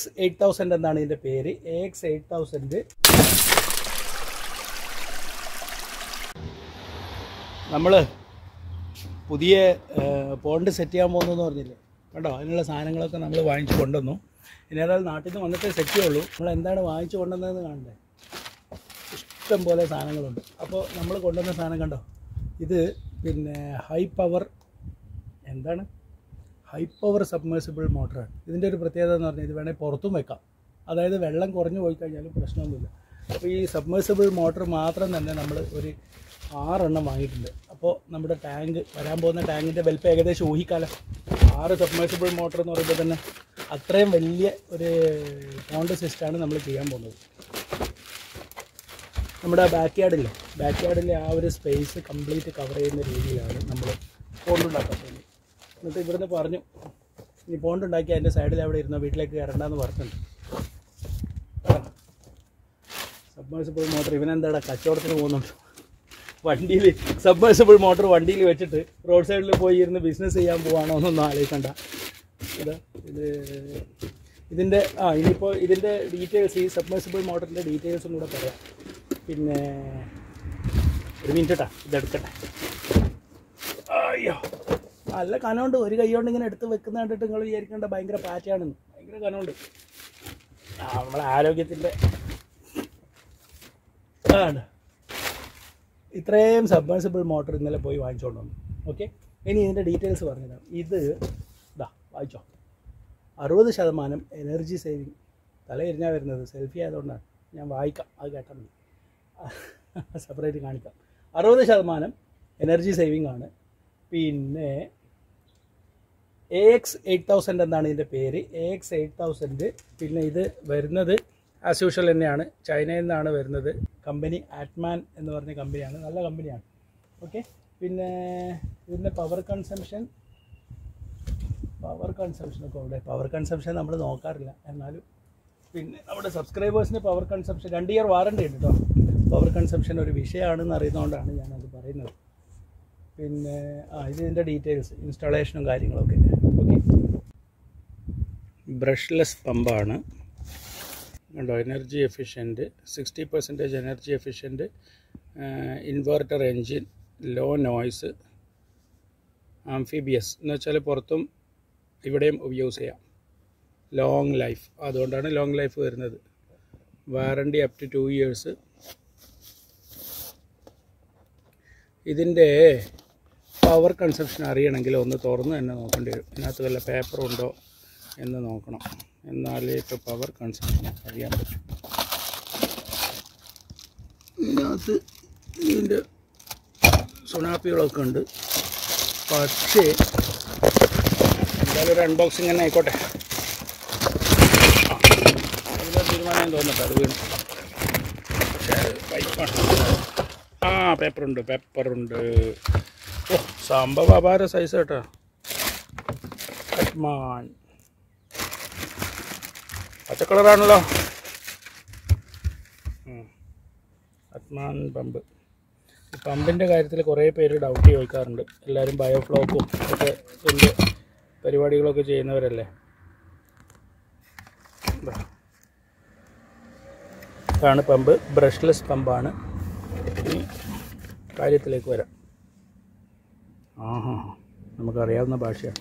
X eight thousand എന്നാണ് ഇതിൻ്റെ പേര് എ എക്സ് എയ്റ്റ് തൗസൻഡ് നമ്മൾ പുതിയ പോണ്ട് സെറ്റ് ചെയ്യാൻ പോകുന്നതെന്ന് പറഞ്ഞില്ലേ കണ്ടോ അതിനുള്ള സാധനങ്ങളൊക്കെ നമ്മൾ വാങ്ങിച്ചു കൊണ്ടുവന്നു ഇനി ഏതായാലും നാട്ടിൽ നിന്ന് വന്നിട്ടേ സെറ്റ് ചെയ്യുള്ളൂ നമ്മൾ എന്താണ് വാങ്ങിച്ചു കൊണ്ടുവന്നതെന്ന് കാണണ്ടേ ഇഷ്ടം പോലെ സാധനങ്ങളുണ്ട് അപ്പോൾ നമ്മൾ കൊണ്ടുവന്ന സാധനം കണ്ടോ ഇത് പിന്നെ ഹൈ പവർ എന്താണ് ഹൈ പവർ സബ്മേഴ്സിബിൾ മോട്ടറാണ് ഇതിൻ്റെ ഒരു പ്രത്യേകത എന്ന് പറഞ്ഞാൽ ഇത് വേണേൽ പുറത്തും വെക്കാം അതായത് വെള്ളം കുറഞ്ഞു പോയി കഴിഞ്ഞാലും പ്രശ്നമൊന്നുമില്ല അപ്പോൾ ഈ സബ്മേഴ്സിബിൾ മോട്ടർ മാത്രം തന്നെ നമ്മൾ ഒരു ആറെണ്ണം വാങ്ങിയിട്ടുണ്ട് അപ്പോൾ നമ്മുടെ ടാങ്ക് വരാൻ പോകുന്ന ടാങ്കിൻ്റെ വലിപ്പം ഏകദേശം ഊഹിക്കാലം ആറ് സബ്മേഴ്സിബിൾ മോട്ടർ എന്ന് പറയുമ്പോൾ തന്നെ അത്രയും വലിയ ഒരു പോണ്ട് സിസ്റ്റമാണ് നമ്മൾ ചെയ്യാൻ പോകുന്നത് നമ്മുടെ ബാക്ക് യാർഡില്ലേ ബാക്ക് യാർഡിലെ ആ ഒരു സ്പേസ് കംപ്ലീറ്റ് കവർ ചെയ്യുന്ന രീതിയിലാണ് നമ്മൾ പോണ്ടുണ്ടാക്കാൻ പോകുന്നത് എന്നിട്ട് ഇവിടുന്ന് പറഞ്ഞു ഇനി പോണ്ടുണ്ടാക്കി അതിൻ്റെ സൈഡിൽ അവിടെ ഇരുന്ന വീട്ടിലേക്ക് കയറണ്ടെന്ന് പറഞ്ഞിട്ടുണ്ട് സബ്മേഴ്സിബിൾ മോട്ടർ ഇവനെന്താടാ കച്ചവടത്തിന് പോകുന്നുണ്ട് വണ്ടിയിൽ സബ്മേഴ്സിബിൾ മോട്ടർ വണ്ടിയിൽ വെച്ചിട്ട് റോഡ് സൈഡിൽ പോയി ഇരുന്ന് ബിസിനസ് ചെയ്യാൻ പോവാണോ എന്നൊന്നും ആലോചിക്കണ്ട ഇതാ ഇത് ഇതിൻ്റെ ആ ഇനിയിപ്പോൾ ഇതിൻ്റെ ഡീറ്റെയിൽസ് ഈ സബ്മേഴ്സിബിൾ മോട്ടറിൻ്റെ ഡീറ്റെയിൽസും കൂടെ പറയാം പിന്നെ ഒരു മിനിറ്റ് കേട്ടാ ഇതെടുക്കട്ടെ അയ്യോ നല്ല കനമുണ്ട് ഒരു കൈ കൊണ്ട് ഇങ്ങനെ എടുത്ത് വെക്കുന്ന കണ്ടിട്ട് നിങ്ങൾ വിചാരിക്കേണ്ട ഭയങ്കര പാറ്റയാണെന്ന് ഭയങ്കര കനമുണ്ട് ആ നമ്മളെ ആരോഗ്യത്തിൻ്റെ ആണ് ഇത്രയും സബ്മേഴ്സിബിൾ മോട്ടർ ഇന്നലെ പോയി വാങ്ങിച്ചുകൊണ്ട് വന്നു ഓക്കെ ഇനി ഇതിൻ്റെ ഡീറ്റെയിൽസ് പറഞ്ഞുതരാം ഇത് ഇതാ വായിച്ചോ അറുപത് ശതമാനം എനർജി സേവിങ് തല എരിഞ്ഞാൽ വരുന്നത് സെൽഫി ആയതുകൊണ്ടാണ് ഞാൻ വായിക്കാം അത് കേട്ടാൽ മതി സെപ്പറേറ്റ് കാണിക്കാം അറുപത് ശതമാനം എനർജി സേവിങ് ആണ് പിന്നെ എ എക്സ് എയ്റ്റ് തൗസൻഡ് എന്നാണ് ഇതിൻ്റെ പേര് എ എക്സ് എയ്റ്റ് തൗസൻഡ് പിന്നെ ഇത് വരുന്നത് ആസ് യൂഷ്വൽ തന്നെയാണ് ചൈനയിൽ നിന്നാണ് വരുന്നത് കമ്പനി ആറ്റ്മാൻ എന്ന് പറഞ്ഞ കമ്പനിയാണ് നല്ല കമ്പനിയാണ് ഓക്കെ പിന്നെ ഇതിൻ്റെ പവർ കൺസംഷൻ പവർ കൺസംഷനൊക്കെ അവിടെ പവർ കൺസംഷൻ നമ്മൾ നോക്കാറില്ല എന്നാലും പിന്നെ നമ്മുടെ സബ്സ്ക്രൈബേഴ്സിന് പവർ കൺസംഷൻ രണ്ട് ഇയർ വാറണ്ടി ഉണ്ട് കേട്ടോ പവർ കൺസംഷൻ ഒരു വിഷയമാണെന്ന് അറിയുന്നതുകൊണ്ടാണ് ഞാനത് പറയുന്നത് പിന്നെ ആ ഇതിൻ്റെ ഡീറ്റെയിൽസ് ഇൻസ്റ്റാളേഷനും കാര്യങ്ങളൊക്കെ ഓക്കെ ബ്രഷ്ലെസ് പമ്പാണ് കണ്ടോ energy efficient sixty percentage energy efficient inverter engine low noise amphibious എന്ന് വെച്ചാൽ പുറത്തും ഇവിടെയും യൂസ് ചെയ്യാം ലോങ് ലൈഫ് അതുകൊണ്ടാണ് ലോങ് ലൈഫ് വരുന്നത് warranty up to two years ഇതിൻ്റെ പവർ കൺസപ്ഷൻ അറിയണമെങ്കിൽ ഒന്ന് തുറന്ന് തന്നെ നോക്കേണ്ടി വരും ഇതിനകത്ത് വല്ല പേപ്പറുണ്ടോ എന്ന് നോക്കണം എന്നാലേ ഇപ്പോൾ പവർ കൺസപ്ഷൻ അറിയാൻ പറ്റും ഇതിനകത്ത് ഇതിൻ്റെ സുനാപ്പികളൊക്കെ ഉണ്ട് പക്ഷേ എന്തായാലും ഒരു അൺബോക്സിങ് തന്നെ ആയിക്കോട്ടെ ആ അതിൻ്റെ തീരുമാനം തോന്നട്ടെ അത് വീണ് പക്ഷേ പൈപ്പാണ് ആ പേപ്പറുണ്ട് പേപ്പറുണ്ട് ഓ സംഭവ അപാര സൈസ് കേട്ടോ കട്ട്മാൻ പച്ചക്കളറാണല്ലോ അത്മാൻ പമ്പ് ഈ പമ്പിൻ്റെ കാര്യത്തിൽ കുറേ പേര് ഡൗട്ട് ചോദിക്കാറുണ്ട് എല്ലാവരും ബയോഫ്ലോക്കും ഒക്കെ ഇതിൻ്റെ പരിപാടികളൊക്കെ ചെയ്യുന്നവരല്ലേ ഇതാ. ഇതാണ് പമ്പ് ബ്രഷ്ലെസ് പമ്പാണ് ഇനി കാര്യത്തിലേക്ക് വരാം ആഹാ നമുക്കറിയാവുന്ന ഭാഷയാണ്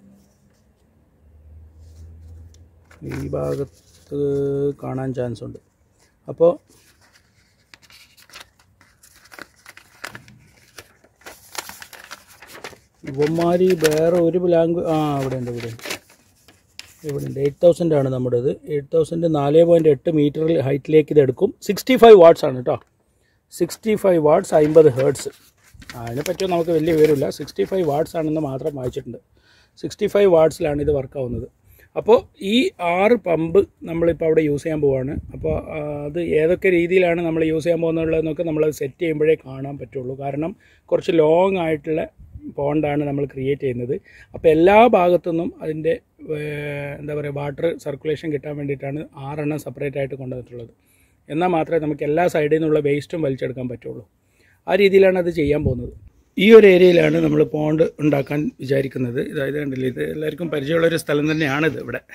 ഈ ഭാഗത്ത് കാണാൻ ചാൻസ് ഉണ്ട് അപ്പോൾ ഇവന്മാര് വേറെ ഒരു ലാംഗ്വേജ് ആ ഇവിടെ ഉണ്ട് ഇവിടെ ഉണ്ട് ഇവിടെ ഉണ്ട് എയ്റ്റ് തൗസൻഡ് ആണ് നമ്മുടേത് എയ്റ്റ് തൗസൻഡ് നാല് പോയിൻറ്റ് എട്ട് മീറ്ററിൽ ഹൈറ്റിലേക്ക് ഇത് എടുക്കും സിക്സ്റ്റി ഫൈവ് വാട്ട്സ് ആണ് കേട്ടോ സിക്സ്റ്റി ഫൈവ് വാട്ട്സ് അമ്പത് ഹേർട്സ് അതിനെപ്പറ്റി നമുക്ക് വലിയ വിവരമില്ല സിക്സ്റ്റി ഫൈവ് വാട്ട്സ് ആണെന്ന് മാത്രം വായിച്ചിട്ടുണ്ട് സിക്സ്റ്റി ഫൈവ് വാട്ട്സിലാണ് ഇത് വർക്കാവുന്നത് അപ്പോൾ ഈ ആറ് പമ്പ് നമ്മളിപ്പോൾ അവിടെ യൂസ് ചെയ്യാൻ പോവാണ് അപ്പോൾ ആ, അത് ഏതൊക്കെ രീതിയിലാണ് നമ്മൾ യൂസ് ചെയ്യാൻ പോകുന്നുള്ളതെന്നൊക്കെ നമ്മൾ സെറ്റ് ചെയ്യുമ്പോഴേ കാണാൻ പറ്റുള്ളൂ കാരണം കുറച്ച് ലോങ് ആയിട്ടുള്ള പോണ്ടാണ് നമ്മൾ ക്രിയേറ്റ് ചെയ്യുന്നത് അപ്പോൾ എല്ലാ ഭാഗത്തു നിന്നും അതിൻ്റെ ഏർ, എന്താ പറയുക വാട്ടർ സർക്കുലേഷൻ കിട്ടാൻ വേണ്ടിയിട്ടാണ് ആറെണ്ണം സെപ്പറേറ്റ് ആയിട്ട് കൊണ്ടുവന്നിട്ടുള്ളത് എന്നാൽ മാത്രമേ നമുക്ക് എല്ലാ സൈഡിൽ നിന്നുള്ള വേസ്റ്റും വലിച്ചെടുക്കാൻ പറ്റുള്ളൂ ആ രീതിയിലാണ് അത് ചെയ്യാൻ പോകുന്നത് ഈ ഒരു ഏരിയയിലാണ് നമ്മൾ പോണ്ട് ഉണ്ടാക്കാൻ വിചാരിക്കുന്നത് ഇതായത് കണ്ടില്ലേ ഇത് എല്ലാവർക്കും പരിചയമുള്ള ഒരു സ്ഥലം തന്നെയാണിത് ഇവിടെ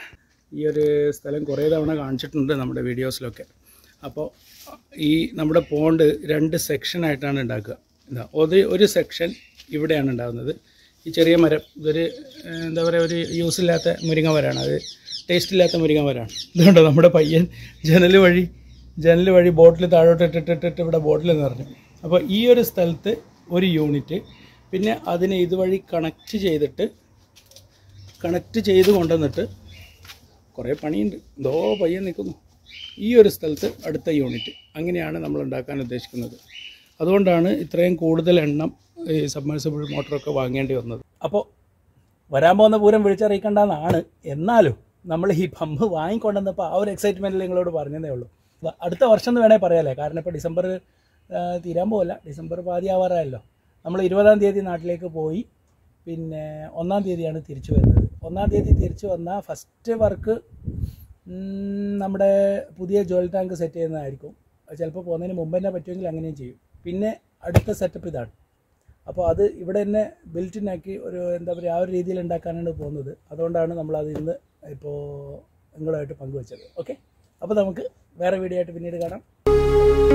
ഈ ഒരു സ്ഥലം കുറേ തവണ കാണിച്ചിട്ടുണ്ട് നമ്മുടെ വീഡിയോസിലൊക്കെ അപ്പോൾ ഈ നമ്മുടെ പോണ്ട് രണ്ട് സെക്ഷനായിട്ടാണ് ഉണ്ടാക്കുക എന്താ ഒരു ഒരു സെക്ഷൻ ഇവിടെയാണ് ഉണ്ടാകുന്നത് ഈ ചെറിയ മരം ഇതൊരു ഏഹ്, എന്താ പറയുക ഒരു യൂസ് ഇല്ലാത്ത മുരിങ്ങ മരമാണ് അത് ടേസ്റ്റ് ഇല്ലാത്ത മുരിങ്ങ മരമാണ് ഇതുകൊണ്ട് നമ്മുടെ പയ്യൻ ജനൽ വഴി ജനൽ വഴി ബോട്ടിൽ താഴോട്ട് ഇട്ടിട്ടിട്ടിട്ട് ഇവിടെ ബോട്ടിൽ നിറഞ്ഞു അപ്പോൾ ഈ ഒരു സ്ഥലത്ത് ഒരു യൂണിറ്റ് പിന്നെ അതിനെ ഇതുവഴി കണക്റ്റ് ചെയ്തിട്ട് കണക്റ്റ് ചെയ്ത് കൊണ്ടുവന്നിട്ട് കുറേ പണിയുണ്ട് എന്തോ പയ്യൻ നിൽക്കുന്നു ഈ ഒരു സ്ഥലത്ത് അടുത്ത യൂണിറ്റ് അങ്ങനെയാണ് നമ്മൾ ഉണ്ടാക്കാൻ ഉദ്ദേശിക്കുന്നത് അതുകൊണ്ടാണ് ഇത്രയും കൂടുതൽ എണ്ണം ഈ സബ്മേഴ്സിബിൾ മോട്ടറൊക്കെ വാങ്ങേണ്ടി വന്നത് അപ്പോൾ വരാൻ പോകുന്ന പൂരം വിളിച്ചറിയിക്കേണ്ടെന്നാണ് എന്നാലും നമ്മൾ ഈ പമ്പ് വാങ്ങിക്കൊണ്ടുവന്നപ്പോൾ ആ ഒരു എക്സൈറ്റ്മെൻറ്റിൽ നിങ്ങളോട് പറഞ്ഞതേ ഉള്ളൂ വ- അടുത്ത വർഷം എന്ന് വേണേൽ പറയാല്ലേ കാരണം ഇപ്പോൾ ഡിസംബർ ആ, തീരാൻ പോകല്ല ഡിസംബർ പാതി ആവാറായല്ലോ നമ്മൾ ഇരുപതാം തീയതി നാട്ടിലേക്ക് പോയി പിന്നെ ഒന്നാം തീയതിയാണ് തിരിച്ചു വരുന്നത് ഒന്നാം തീയതി തിരിച്ചു വന്നാൽ ഫസ്റ്റ് വർക്ക് നമ്മുടെ പുതിയ ജോൽ ടാങ്ക് സെറ്റ് ചെയ്യുന്നതായിരിക്കും അത് ചിലപ്പോൾ പോകുന്നതിന് മുമ്പ് തന്നെ പറ്റുമെങ്കിൽ അങ്ങനെയും ചെയ്യും പിന്നെ അടുത്ത സെറ്റപ്പ് ഇതാണ് അപ്പോൾ അത് ഇവിടെ തന്നെ ബിൽറ്റിനാക്കി ഒരു എന്താ പറയുക ആ ഒരു രീതിയിൽ ഉണ്ടാക്കാനാണ് പോകുന്നത് അതുകൊണ്ടാണ് നമ്മളത് ഇന്ന് ഇപ്പോൾ നിങ്ങളുമായിട്ട് പങ്കുവച്ചത് ഓക്കെ അപ്പോൾ നമുക്ക് വേറെ വീഡിയോ ആയിട്ട് പിന്നീട് കാണാം